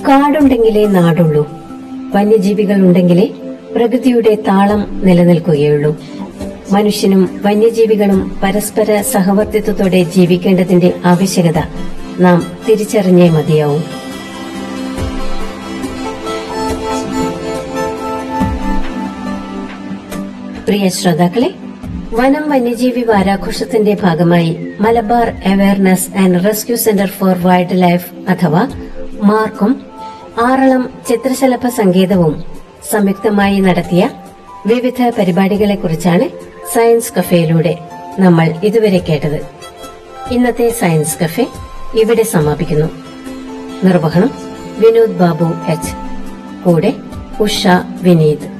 കാടുണ്ടെങ്കിലേ നാടുള്ളൂ വന്യജീവികൾ ഉണ്ടെങ്കിലേ പ്രകൃതിയുടെ താളം നിലനിൽക്കുകയുള്ളൂ മനുഷ്യനും വന്യജീവികളും പരസ്പര സഹവർത്തിത്വത്തോടെ ജീവിക്കേണ്ടതിന്റെ ആവശ്യകത നാം തിരിച്ചറിഞ്ഞേ മതിയാവൂ പ്രിയ ശ്രോതാക്കളെ വനം വന്യജീവി വാരാഘോഷത്തിന്റെ ഭാഗമായി Malabar awareness and rescue center for wild life അഥവാ മാർക്കും ആറളം ചിത്രശലഭ സങ്കേതവും സംയുക്തമായി നടത്തിയ വിവിധ പരിപാടികളെക്കുറിച്ചാണ് സയൻസ് കഫേയിലൂടെ നമ്മൾ ഇതുവരെ കേട്ടത് ഇന്നത്തെ സയൻസ് കഫേ ഇവിടെ സമാപിക്കുന്നു നിർവഹണം വിനോദ് ബാബു എച്ച് കൂടെ ഉഷ വിനീത്